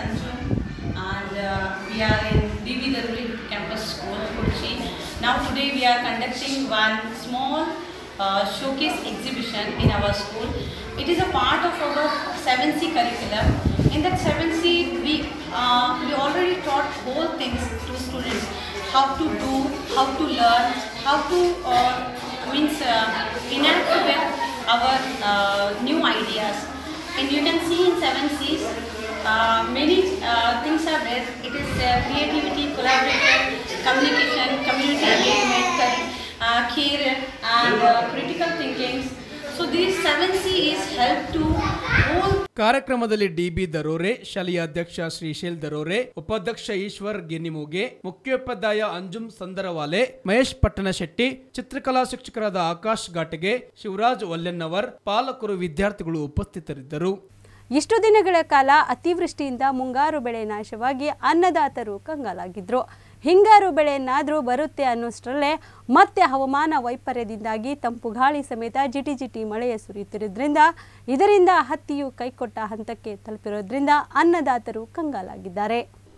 and uh, we are in DV Daruli Campus School, Kochi. Now today we are conducting one small uh, showcase exhibition in our school. It is a part of our 7C curriculum. In that 7C, we, uh, we already taught whole things to students. How to do, how to learn, how to uh, means uh, enact with our uh, new ideas. And you can see in 7 C's, uh, many uh, things are there. It is uh, creativity, collaboration, communication, community engagement, cur- uh, care, and uh, critical thinking. So these 7C is help to whole ಕಾರ್ಯಕ್ರಮದಲ್ಲಿ D B Darore ಶಾಲೆಯ ಅಧ್ಯಕ್ಷ ಶ್ರೀಶೈಲ್ ದರೋರೆ ಉಪಾಧ್ಯಕ್ಷ ಈಶ್ವರ್ ಗೆನಿಮುಗೆ ಮುಖ್ಯೋಪಾಧ್ಯಾಯ ಅಂಜುಮ್ ಸಂದರವಾಲೆ ಮಹೇಶ್ ಪಟ್ಟಣಶೆಟ್ಟಿ ಚಿತ್ರಕಲಾ ಶಿಕ್ಷಕರಾದ ಆಕಾಶ್ ಘಾಟಗೆ ಶಿವರಾಜ್ ವಲ್ಲೆನ್ನವರ್ ಪಾಲಕರು ವಿದ್ಯಾರ್ಥಿಗಳು ಉಪಸ್ಥಿತರಿದ್ದರು ಇಷ್ಟು ದಿನಗಳ ಕಾಲ ಅತಿವೃಷ್ಟಿಯಿಂದ ಮುಂಗಾರು ಬೆಳೆ ನಾಶವಾಗಿ ಅನ್ನದಾತರು ಕಂಗಾಲಾಗಿದ್ರು ಹಿಂಗಾರು ಬೆಳೆಯನ್ನಾದರೂ ಬರುತ್ತೆ ಅನ್ನೋಷ್ಟರಲ್ಲೇ ಮತ್ತೆ ಹವಾಮಾನ ವೈಪರ್ಯದಿಂದಾಗಿ ತಂಪು ಗಾಳಿ ಸಮೇತ ಜಿಟಿ ಜಿಟಿ ಮಳೆಯ ಸುರಿಯುತ್ತಿರೋದ್ರಿಂದ ಇದರಿಂದ ಹತ್ತಿಯು ಕೈಕೊಟ್ಟ ಹಂತಕ್ಕೆ ತಲುಪಿರೋದ್ರಿಂದ ಅನ್ನದಾತರು ಕಂಗಾಲಾಗಿದ್ದಾರೆ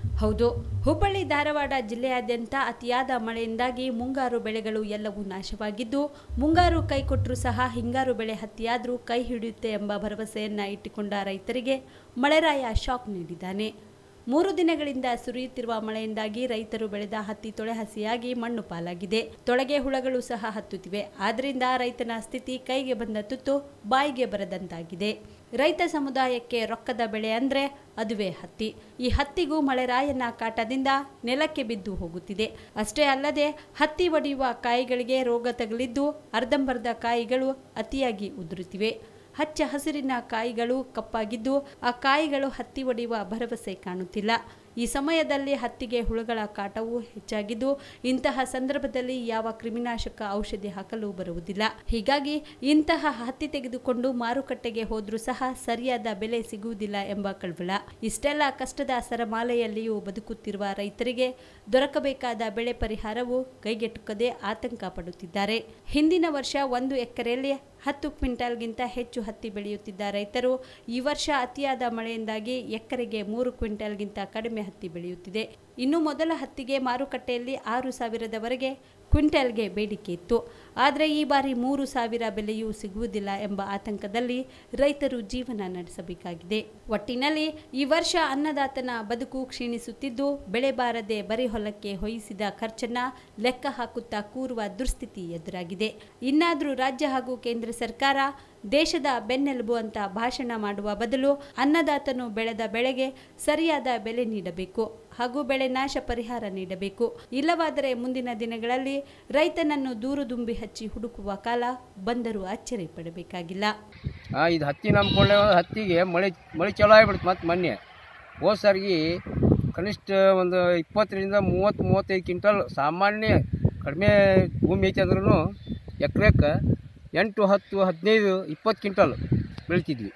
ಹೌದು ಹುಬ್ಬಳ್ಳಿ ಧಾರವಾಡ ಜಿಲ್ಲೆಯಾದ್ಯಂತ ಅತಿಯಾದ ಮಳೆಯಿಂದಾಗಿ ಮುಂಗಾರು ಬೆಳೆಗಳು ಎಲ್ಲವೂ ನಾಶವಾಗಿದ್ದು ಮುಂಗಾರು ಕೈಕೊಟ್ಟರೂ ಸಹ ಹಿಂಗಾರು ಬೆಳೆ ಹತ್ತಿಯಾದರೂ ಕೈ ಹಿಡಿಯುತ್ತೆ ಎಂಬ ಭರವಸೆಯನ್ನ ಇಟ್ಟುಕೊಂಡ ರೈತರಿಗೆ ಮಳೆರಾಯ ಶಾಕ್ ನೀಡಿದ್ದಾನೆ ಮೂರು ದಿನಗಳಿಂದ ಸುರಿಯುತ್ತಿರುವ ಮಳೆಯಿಂದಾಗಿ ರೈತರು ಬೆಳೆದ ಹತ್ತಿ ತೊಳೆ ಹಸಿಯಾಗಿ ಮಣ್ಣು ಪಾಲಾಗಿದೆ ತೊಳೆಗೆ ಹುಳಗಳು ಸಹ ಹತ್ತುತ್ತಿವೆ ಆದ್ದರಿಂದ ರೈತನ ಸ್ಥಿತಿ ಕೈಗೆ ಬಂದ ತುತ್ತು ಬಾಯಿಗೆ ಬರದಂತಾಗಿದೆ ರೈತ ಸಮುದಾಯಕ್ಕೆ ರೊಕ್ಕದ ಬೆಳೆ ಅಂದ್ರೆ ಅದುವೇ ಹತ್ತಿ ಈ ಹತ್ತಿಗೂ ಮಳೆರಾಯನ ಕಾಟದಿಂದ ನೆಲಕ್ಕೆ ಬಿದ್ದು ಹೋಗುತ್ತಿದೆ ಅಷ್ಟೇ ಅಲ್ಲದೆ ಹತ್ತಿ ಒಡೆಯುವ ಕಾಯಿಗಳಿಗೆ ರೋಗ ತಗುಲಿದ್ದು ಅರ್ಧಂಬರ್ಧ ಕಾಯಿಗಳು ಅತಿಯಾಗಿ ಉದುರುತ್ತಿವೆ ಹಚ್ಚ ಹಸಿರಿನ ಕಾಯಿಗಳು ಕಪ್ಪಾಗಿದ್ದು ಆ ಕಾಯಿಗಳು ಹತ್ತಿ ಒಡೆಯುವ ಭರವಸೆ ಕಾಣುತ್ತಿಲ್ಲ ಈ ಸಮಯದಲ್ಲಿ ಹತ್ತಿಗೆ ಹುಳುಗಳ ಕಾಟವೂ ಹೆಚ್ಚಾಗಿದ್ದು ಇಂತಹ ಸಂದರ್ಭದಲ್ಲಿ ಯಾವ ಕ್ರಿಮಿನಾಶಕ ಔಷಧಿ ಹಾಕಲು ಬರುವುದಿಲ್ಲ ಹೀಗಾಗಿ ಇಂತಹ ಹತ್ತಿ ತೆಗೆದುಕೊಂಡು ಮಾರುಕಟ್ಟೆಗೆ ಹೋದ್ರೂ ಸಹ ಸರಿಯಾದ ಬೆಲೆ ಸಿಗುವುದಿಲ್ಲ ಎಂಬ ಕಳವಳ ಇಷ್ಟೆಲ್ಲ ಕಷ್ಟದ ಸರಮಾಲೆಯಲ್ಲಿಯೂ ಬದುಕುತ್ತಿರುವ ರೈತರಿಗೆ ದೊರಕಬೇಕಾದ ಬೆಳೆ ಪರಿಹಾರವು ಕೈಗೆಟುಕದೆ ಆತಂಕ ಪಡುತ್ತಿದ್ದಾರೆ ಹಿಂದಿನ ವರ್ಷ ಒಂದು ಎಕರೆಯಲ್ಲಿ ಹತ್ತು ಕ್ವಿಂಟಾಲ್ಗಿಂತ ಹೆಚ್ಚು ಹತ್ತಿ ಬೆಳೆಯುತ್ತಿದ್ದ ರೈತರು ಈ ವರ್ಷ ಅತಿಯಾದ ಮಳೆಯಿಂದಾಗಿ ಎಕರೆಗೆ ಮೂರು ಕ್ವಿಂಟಾಲ್ಗಿಂತ ಕಡಿಮೆ ಹತ್ತಿ ಬೆಳೆಯುತ್ತಿದೆ ಇನ್ನು ಮೊದಲ ಹತ್ತಿಗೆ ಮಾರುಕಟ್ಟೆಯಲ್ಲಿ ಆರು ಸಾವಿರದವರೆಗೆ ಕ್ವಿಂಟಾಲ್ಗೆ ಬೇಡಿಕೆ ಇತ್ತು ಆದರೆ ಈ ಬಾರಿ ಮೂರು ಸಾವಿರ ಬೆಲೆಯೂ ಸಿಗುವುದಿಲ್ಲ ಎಂಬ ಆತಂಕದಲ್ಲಿ ರೈತರು ಜೀವನ ನಡೆಸಬೇಕಾಗಿದೆ ಒಟ್ಟಿನಲ್ಲಿ ಈ ವರ್ಷ ಅನ್ನದಾತನ ಬದುಕು ಕ್ಷೀಣಿಸುತ್ತಿದ್ದು ಬೆಳೆ ಬಾರದೆ ಬರಿ ಹೊಲಕ್ಕೆ ಹೊಯಿಸಿದ ಖರ್ಚನ್ನ ಲೆಕ್ಕ ಹಾಕುತ್ತಾ ಕೂರುವ ದುಸ್ಥಿತಿ ಎದುರಾಗಿದೆ ಇನ್ನಾದರೂ ರಾಜ್ಯ ಹಾಗೂ ಕೇಂದ್ರ ಸರ್ಕಾರ ದೇಶದ ಬೆನ್ನೆಲುಬು ಅಂತ ಭಾಷಣ ಮಾಡುವ ಬದಲು ಅನ್ನದಾತನು ಬೆಳೆದ ಬೆಳೆಗೆ ಸರಿಯಾದ ಬೆಲೆ ನೀಡಬೇಕು ಹಾಗೂ ಬೆಳೆ ನಾಶ ಪರಿಹಾರ ನೀಡಬೇಕು ಇಲ್ಲವಾದರೆ ಮುಂದಿನ ದಿನಗಳಲ್ಲಿ ರೈತನನ್ನು ದೂರು ದುಂಬಿ ಹಚ್ಚಿ ಹುಡುಕುವ ಕಾಲ ಬಂದರೂ ಅಚ್ಚರಿ ಪಡಬೇಕಾಗಿಲ್ಲ ಆ, ಇದು ಹತ್ತಿ ನಂಬ್ಕೊಂಡೆ ಹತ್ತಿಗೆ ಮಳೆ ಮಳೆ ಚಲೋ ಆಗ್ಬಿಡ್ತು ಮತ್ತು ಮೊನ್ನೆ ಹೋದ ಸಾರಿಗೆ ಕನಿಷ್ಠ ಒಂದು ಇಪ್ಪತ್ತರಿಂದ ಮೂವತ್ತು ಮೂವತ್ತೈದು ಕ್ವಿಂಟಲ್ ಸಾಮಾನ್ಯ ಕಡಿಮೆ ಭೂಮಿ ಐತೆ ಅಂದ್ರೂ ಎಕರೆಕ್ಕೆ ಎಂಟು ಹತ್ತು ಹದಿನೈದು ಇಪ್ಪತ್ತು ಕ್ವಿಂಟಲ್ ಬೆಳಿತಿದ್ವಿ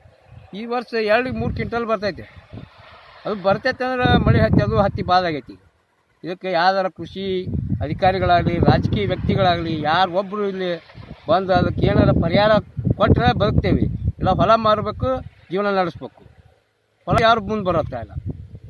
ಈ ವರ್ಷ ಎರಡು ಮೂರು ಕ್ವಿಂಟಲ್ ಬರ್ತೈತೆ ಅದು ಬರ್ತೈತೆ ಅಂದ್ರೆ ಮಳೆ ಹತ್ತಿ ಅದು ಹತ್ತಿ ಬಾದಾಗೈತಿ ಇದಕ್ಕೆ ಯಾವ್ದಾರ ಕೃಷಿ ಅಧಿಕಾರಿಗಳಾಗಲಿ ರಾಜಕೀಯ ವ್ಯಕ್ತಿಗಳಾಗಲಿ ಯಾರು ಒಬ್ಬರು ಇಲ್ಲಿ ಬಂದು ಅದಕ್ಕೆ ಏನಾರ ಪರಿಹಾರ ಕೊಟ್ಟರೆ ಬದುಕ್ತೇವೆ ಇಲ್ಲ ಹೊಲ ಮಾರಬೇಕು ಜೀವನ ನಡೆಸ್ಬೇಕು ಹೊಲ ಯಾರು ಮುಂದೆ ಬರೋತ್ತಾ ಇಲ್ಲ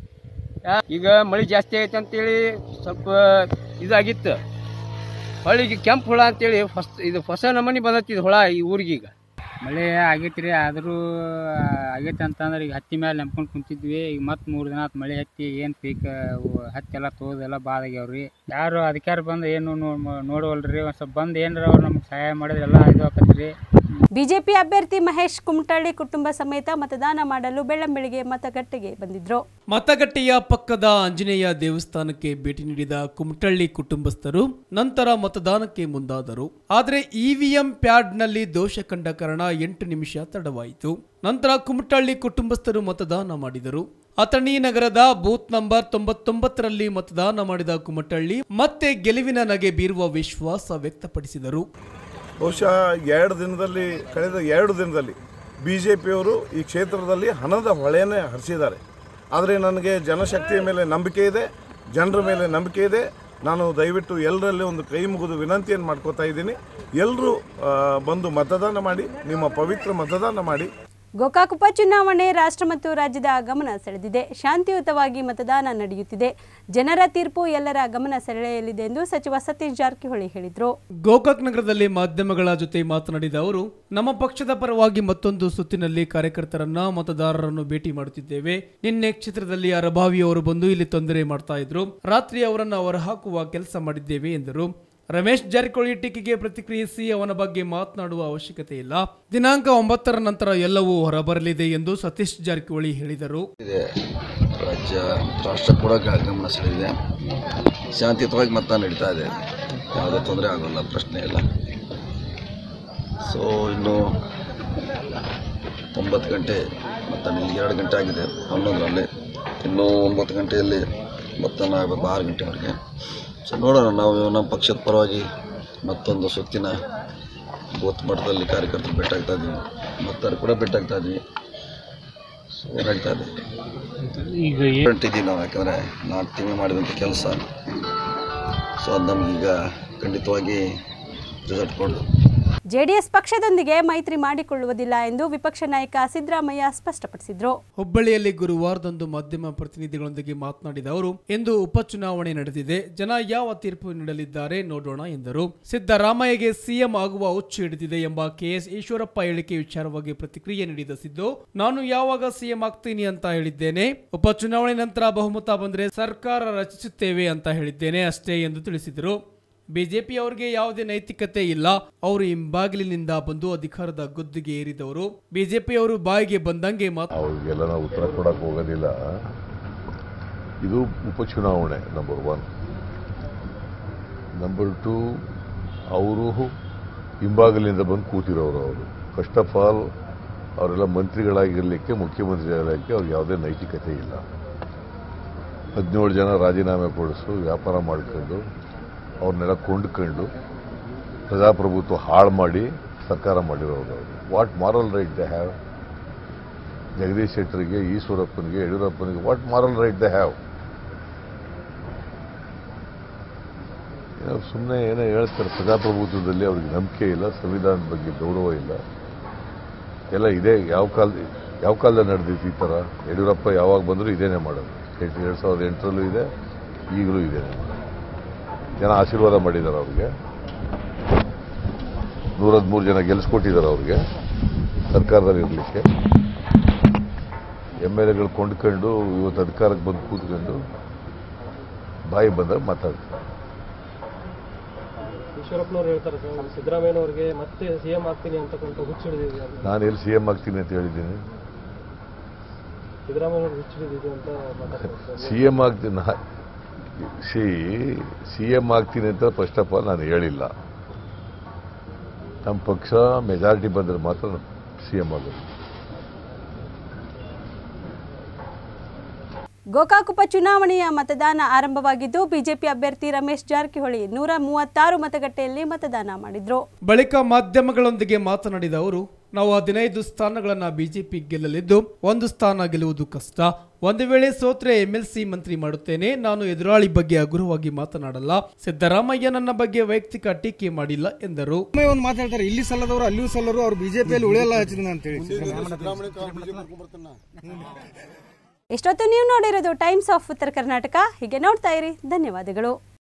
ಯಾ- ಈಗ ಮಳೆ ಜಾಸ್ತಿ ಆಗೈತೆ ಅಂತೇಳಿ ಸ್ವಲ್ಪ ಇದಾಗಿತ್ತು ಹೊಳಿಗೆ ಕೆಂಪು ಹುಳ ಅಂತೇಳಿ ಹೊಸ ಇದು ಹೊಸ ನಮೂನಿ ಬಂದೈತಿ ಇದು ಹುಳ ಈ ಊರಿಗೀಗ ಮಳೆ ಆಗೈತಿ ರೀ ಆದರೂ ಆಗೈತೆ ಅಂತಂದ್ರೆ ಈಗ ಹತ್ತಿ ಮೇಲೆ ನಂಬ್ಕೊಂಡು ಕುಂತಿದ್ವಿ ಈಗ ಮತ್ತೆ ಮೂರು ದಿನ ಆತು ಮಳೆ ಹತ್ತಿ ಏನು ಪೀಕ್ ಹತ್ತಿ ಎಲ್ಲ ತೋದೆಲ್ಲ ಬಾದ್ ಆಗ್ಯಾವ್ರಿ ಯಾರು ಅಧಿಕಾರ ಬಂದು ಏನು ನೋ- ನೋಡವಲ್ರಿ ಒಂದು ಸ್ವಲ್ಪ ಬಂದು ಏನಾರ ಅವ್ರು ನಮ್ಗೆ ಸಹಾಯ ಮಾಡಿದ್ರೆ ಎಲ್ಲ ಇದು ಆಕತ್ರಿ ರೀ ಬಿಜೆಪಿ ಅಭ್ಯರ್ಥಿ ಮಹೇಶ್ ಕುಮಟಳ್ಳಿ ಕುಟುಂಬ ಸಮೇತ ಮತದಾನ ಮಾಡಲು ಬೆಳ್ಳಂಬೆಳಿಗ್ಗೆ ಮತಗಟ್ಟೆಗೆ ಬಂದಿದ್ರು ಮತಗಟ್ಟೆಯ ಪಕ್ಕದ ಆಂಜನೇಯ ದೇವಸ್ಥಾನಕ್ಕೆ ಭೇಟಿ ನೀಡಿದ ಕುಮಟಳ್ಳಿ ಕುಟುಂಬಸ್ಥರು ನಂತರ ಮತದಾನಕ್ಕೆ ಮುಂದಾದರು ಆದರೆ ಇವಿಎಂ ಪ್ಯಾಡ್ನಲ್ಲಿ ದೋಷ ಕಂಡ ಕಾರಣ ಎಂಟು ನಿಮಿಷ ತಡವಾಯಿತು ನಂತರ ಕುಮಟಳ್ಳಿ ಕುಟುಂಬಸ್ಥರು ಮತದಾನ ಮಾಡಿದರು ಅಥಣಿ ನಗರದ ಬೂತ್ ನಂಬರ್ ತೊಂಬತ್ತೊಂಬತ್ತರಲ್ಲಿ ಮತದಾನ ಮಾಡಿದ ಕುಮಟಳ್ಳಿ ಮತ್ತೆ ಗೆಲುವಿನ ನಗೆ ಬೀರುವ ವಿಶ್ವಾಸ ವ್ಯಕ್ತಪಡಿಸಿದರು ಬಹುಶಃ ಎರಡು ದಿನದಲ್ಲಿ ಕಳೆದ ಎರಡು ದಿನದಲ್ಲಿ ಬಿ ಜೆ ಪಿಯವರು ಈ ಕ್ಷೇತ್ರದಲ್ಲಿ ಹಣದ ಹೊಳೆಯನ್ನೇ ಹರಿಸಿದ್ದಾರೆ ಆದರೆ ನನಗೆ ಜನಶಕ್ತಿಯ ಮೇಲೆ ನಂಬಿಕೆ ಇದೆ ಜನರ ಮೇಲೆ ನಂಬಿಕೆ ಇದೆ ನಾನು ದಯವಿಟ್ಟು ಎಲ್ಲರಲ್ಲಿ ಒಂದು ಕೈ ಮುಗಿದು ವಿನಂತಿಯನ್ನು ಮಾಡ್ಕೋತಾ ಇದ್ದೀನಿ ಎಲ್ಲರೂ ಬಂದು ಮತದಾನ ಮಾಡಿ ನಿಮ್ಮ ಪವಿತ್ರ ಮತದಾನ ಮಾಡಿ ಗೋಕಾಕ್ ಉಪಚುನಾವಣೆ ರಾಷ್ಟ್ರ ಮತ್ತು ರಾಜ್ಯದ ಗಮನ ಸೆಳೆದಿದೆ ಶಾಂತಿಯುತವಾಗಿ ಮತದಾನ ನಡೆಯುತ್ತಿದೆ ಜನರ ತೀರ್ಪು ಎಲ್ಲರ ಗಮನ ಸೆಳೆಯಲಿದೆ ಎಂದು ಸಚಿವ ಸತೀಶ್ ಜಾರಕಿಹೊಳಿ ಹೇಳಿದರು ಗೋಕಾಕ್ ನಗರದಲ್ಲಿ ಮಾಧ್ಯಮಗಳ ಜೊತೆ ಮಾತನಾಡಿದ ಅವರು ನಮ್ಮ ಪಕ್ಷದ ಪರವಾಗಿ ಮತ್ತೊಂದು ಸುತ್ತಿನಲ್ಲಿ ಕಾರ್ಯಕರ್ತರನ್ನ ಮತದಾರರನ್ನು ಭೇಟಿ ಮಾಡುತ್ತಿದ್ದೇವೆ ನಿನ್ನೆ ಕ್ಷೇತ್ರದಲ್ಲಿ ಅರಭಾವಿ ಅವರು ಬಂದು ಇಲ್ಲಿ ತೊಂದರೆ ಮಾಡ್ತಾ ಇದ್ರು ರಾತ್ರಿ ಅವರನ್ನು ಹೊರಹಾಕುವ ಕೆಲಸ ಮಾಡಿದ್ದೇವೆ ಎಂದರು ರಮೇಶ್ ಜಾರಕಿಹೊಳಿ ಟೀಕೆಗೆ ಪ್ರತಿಕ್ರಿಯಿಸಿ ಅವನ ಬಗ್ಗೆ ಮಾತನಾಡುವ ಅವಶ್ಯಕತೆ ಇಲ್ಲ ದಿನಾಂಕ ಒಂಬತ್ತರ ನಂತರ ಎಲ್ಲವೂ ಹೊರಬರಲಿದೆ ಎಂದು ಸತೀಶ್ ಜಾರಕಿಹೊಳಿ ಹೇಳಿದರು ಇದೆ ರಾಜ್ಯ ರಾಷ್ಟ್ರ ಕೂಡ ಗ- ಗಮನ ಸೆಳೆದಿದೆ ಶಾಂತಿಯುತವಾಗಿ ಮತದಾನ ನಡೀತಾ ಇದೆ ಯಾವುದೇ ತೊಂದರೆ ಆಗೋಲ್ಲ ಪ್ರಶ್ನೆ ಇಲ್ಲ ಸೊ ಇನ್ನು ಒಂಬತ್ತು ಗಂಟೆ ಮತದಾನ ಇಲ್ಲಿ ಎರಡು ಗಂಟೆ ಆಗಿದೆ ಹನ್ನೊಂದರಲ್ಲಿ ಇನ್ನೂ ಒಂಬತ್ತು ಗಂಟೆಯಲ್ಲಿ ಮತದಾನ ಆಗಬೇಕು ಆರು ಗಂಟೆವರೆಗೆ ಸೊ ನೋಡೋಣ ನಾವು ನಮ್ಮ ಪಕ್ಷದ ಪರವಾಗಿ ಮತ್ತೊಂದು ಸುತ್ತಿನ ಬೂತ್ ಮಟ್ಟದಲ್ಲಿ ಕಾರ್ಯಕರ್ತರು ಭೇಟಾಗ್ತಾ ಇದ್ದೀವಿ ಮತದಾರರು ಕೂಡ ಭೇಟಾಗ್ತಾ ಇದ್ದೀವಿ ಸೊ ನಡೀತಾ ಇದೆ ಈಗ ಹೊರಟಿದ್ದೀವಿ ನಾವು ಯಾಕಂದರೆ ನಾಲ್ಕು ತಿಂಗಳು ಮಾಡಿದಂಥ ಕೆಲಸ ಸೊ ಅದು ನಮಗೀಗ ಖಂಡಿತವಾಗಿ ರಿಸಲ್ಟ್ ಕೊಡೋದು ಜೆಡಿಎಸ್ ಪಕ್ಷದೊಂದಿಗೆ ಮೈತ್ರಿ ಮಾಡಿಕೊಳ್ಳುವುದಿಲ್ಲ ಎಂದು ವಿಪಕ್ಷ ನಾಯಕ ಸಿದ್ದರಾಮಯ್ಯ ಸ್ಪಷ್ಟಪಡಿಸಿದರು ಹುಬ್ಬಳ್ಳಿಯಲ್ಲಿ ಗುರುವಾರದಂದು ಮಾಧ್ಯಮ ಪ್ರತಿನಿಧಿಗಳೊಂದಿಗೆ ಮಾತನಾಡಿದ ಅವರು ಇಂದು ಉಪಚುನಾವಣೆ ನಡೆದಿದೆ ಜನ ಯಾವ ತೀರ್ಪು ನೀಡಲಿದ್ದಾರೆ ನೋಡೋಣ ಎಂದರು ಸಿದ್ದರಾಮಯ್ಯಗೆ ಸಿಎಂ ಆಗುವ ಹುಚ್ಚು ಹಿಡಿದಿದೆ ಎಂಬ ಕೆಎಸ್ ಈಶ್ವರಪ್ಪ ಹೇಳಿಕೆ ವಿಚಾರವಾಗಿ ಪ್ರತಿಕ್ರಿಯೆ ನೀಡಿದ ಸಿದ್ದು ನಾನು ಯಾವಾಗ ಸಿಎಂ ಆಗ್ತೀನಿ ಅಂತ ಹೇಳಿದ್ದೇನೆ ಉಪಚುನಾವಣೆ ನಂತರ ಬಹುಮತ ಬಂದರೆ ಸರ್ಕಾರ ರಚಿಸುತ್ತೇವೆ ಅಂತ ಹೇಳಿದ್ದೇನೆ ಅಷ್ಟೇ ಎಂದು ತಿಳಿಸಿದರು ಬಿಜೆಪಿ ಅವರಿಗೆ ಯಾವುದೇ ನೈತಿಕತೆ ಇಲ್ಲ ಅವರು ಹಿಂಬಾಗಿಲಿನಿಂದ ಬಂದು ಅಧಿಕಾರದ ಗದ್ದುಗೆ ಏರಿದವರು ಬಿಜೆಪಿ ಅವರು ಬಾಯಿಗೆ ಬಂದಂಗೆ ಮಾತು ಅವ್ರಿಗೆಲ್ಲ ನಾವು ಉತ್ತರ ಕೊಡಕ್ಕೆ ಹೋಗೋದಿಲ್ಲ ಇದು ಉಪಚುನಾವಣೆ ನಂಬರ್ ಒನ್ ನಂಬರ್ ಟೂ ಅವರು ಹಿಂಬಾಗಿಲಿಂದ ಬಂದು ಕೂತಿರೋರು ಅವರು ಫಸ್ಟ್ ಆಫ್ ಆಲ್ ಅವರೆಲ್ಲ ಮಂತ್ರಿಗಳಾಗಿರಲಿಕ್ಕೆ ಮುಖ್ಯಮಂತ್ರಿ ಆಗಲಿಕ್ಕೆ ಅವ್ರಿಗೆ ಯಾವುದೇ ನೈತಿಕತೆ ಇಲ್ಲ ಹದಿನೇಳು ಜನ ರಾಜೀನಾಮೆ ಕೊಡಿಸು ವ್ಯಾಪಾರ ಮಾಡ್ಕೊಂಡು ಅವ್ರನ್ನೆಲ್ಲ ಕೊಂಡ್ಕೊಂಡು ಪ್ರಜಾಪ್ರಭುತ್ವ ಹಾಳು ಮಾಡಿ ಸರ್ಕಾರ ಮಾಡಿರೋರು ಅವರು what moral right they have Jagadish ಶೆಟ್ಟರಿಗೆ ಈಶ್ವರಪ್ಪನಿಗೆ ಯಡಿಯೂರಪ್ಪನಿಗೆ what moral right they have ಏನೋ ಸುಮ್ಮನೆ ಏನೋ ಹೇಳ್ತಾರೆ ಪ್ರಜಾಪ್ರಭುತ್ವದಲ್ಲಿ ಅವ್ರಿಗೆ ನಂಬಿಕೆ ಇಲ್ಲ ಸಂವಿಧಾನದ ಬಗ್ಗೆ ಗೌರವ ಇಲ್ಲ ಎಲ್ಲ ಇದೇ ಯಾವ ಕಾಲ ಯಾವ ಕಾಲದಲ್ಲಿ ನಡೆದಿತ್ತು ಈ ಥರ ಯಡಿಯೂರಪ್ಪ ಯಾವಾಗ ಬಂದರೂ ಇದೇನೇ ಮಾಡೋದು ಎರಡು ಎರಡು ಸಾವಿರದ ಎಂಟರಲ್ಲೂ ಇದೆ ಈಗಲೂ ಇದೇನೆ ಮಾಡೋದು ಜನ ಆಶೀರ್ವಾದ ಮಾಡಿದ್ದಾರೆ ಅವ್ರಿಗೆ ನೂರ ಹದಿಮೂರು ಜನ ಗೆಲ್ಲಿಸ್ಕೊಟ್ಟಿದ್ದಾರೆ ಅವ್ರಿಗೆ ಸರ್ಕಾರದಲ್ಲಿ ಇರಲಿಕ್ಕೆ ಎಮ್ ಎಲ್ ಎಗಳು ಕೊಂಡ್ಕೊಂಡು ಇವತ್ತು ಅಧಿಕಾರಕ್ಕೆ ಬಂದು ಕೂತ್ಕೊಂಡು ಬಾಯಿ ಬಂದಾಗ ಮಾತಾಡ್ತಾರೆ ಈಶ್ವರಪ್ಪನವ್ರು ಹೇಳ್ತಾರೆ ಸರ್ ಸಿದ್ದರಾಮಯ್ಯನವ್ರಿಗೆ ಮತ್ತೆ ಸಿಎಂ ಆಗ್ತೀನಿ ಅಂತಕ್ಕಂಥ ಹುಚ್ಚಿಡಿದಿದೆ ಅಂತ ನಾನು ಎಲ್ಲಿ ಸಿ ಎಮ್ ಆಗ್ತೀನಿ ಅಂತ ಹೇಳಿದ್ದೀನಿ ಸಿದ್ದರಾಮಯ್ಯನವ್ರು ಹುಚ್ಚಿಡಿದಿದೆ ಅಂತ ಮಾತಾಡ್ತಾರೆ ಸರ್ ಸಿ ಎಮ್ ಆಗ್ತೀನಿ ಸಿ ಸಿ ಎಮ್ ಆಗ್ತೀನಿ ಅಂತ ಫಸ್ಟ್ ಆಫ್ ಆಲ್ ನಾನು ಹೇಳಿಲ್ಲ ನಮ್ಮ ಪಕ್ಷ ಮೆಜಾರಿಟಿ ಬಂದರೆ ಮಾತ್ರ ಸಿ ಎಮ್ ಆಗೋದು ಗೋಕಾಕ್ ಉಪಚುನಾವಣೆಯ ಮತದಾನ ಆರಂಭವಾಗಿದ್ದು ಬಿಜೆಪಿ ಅಭ್ಯರ್ಥಿ ರಮೇಶ್ ಜಾರಕಿಹೊಳಿ ನೂರ ಮೂವತ್ತಾರು ಮತಗಟ್ಟೆಯಲ್ಲಿ ಮತದಾನ ಮಾಡಿದ್ರು ಬಳಿಕ ಮಾಧ್ಯಮಗಳೊಂದಿಗೆ ಮಾತನಾಡಿದ ಅವರು ನಾವು ಹದಿನೈದು ಸ್ಥಾನಗಳನ್ನ ಬಿಜೆಪಿ ಗೆಲ್ಲಲಿದ್ದು ಒಂದು ಸ್ಥಾನ ಗೆಲ್ಲುವುದು ಕಷ್ಟ ಒಂದು ವೇಳೆ ಸೋತ್ರೆ ಎಂಎಲ್ಸಿ ಮಂತ್ರಿ ಮಾಡುತ್ತೇನೆ ನಾನು ಎದುರಾಳಿ ಬಗ್ಗೆ ಹಗುರವಾಗಿ ಮಾತನಾಡಲ್ಲ ಸಿದ್ದರಾಮಯ್ಯ ನನ್ನ ಬಗ್ಗೆ ವೈಯಕ್ತಿಕ ಟೀಕೆ ಮಾಡಿಲ್ಲ ಎಂದರು ಒಂದು ಮಾತಾಡ್ತಾರೆ ಇಲ್ಲಿ ಸಲ್ಲದವರು ಅಲ್ಲಿಯೂ ಸಲ್ಲರು ಅವ್ರು ಬಿಜೆಪಿಯಲ್ಲಿ ಉಳಿಯಲ್ಲ ಹಚ್ಚಿದ ಅಂತ ಹೇಳಿ ಇಷ್ಟೊತ್ತು ನೀವು ನೋಡಿರೋದು ಟೈಮ್ಸ್ ಆಫ್ ಉತ್ತರ ಕರ್ನಾಟಕ ಹೀಗೆ ನೋಡ್ತಾ ಇರಿ ಧನ್ಯವಾದಗಳು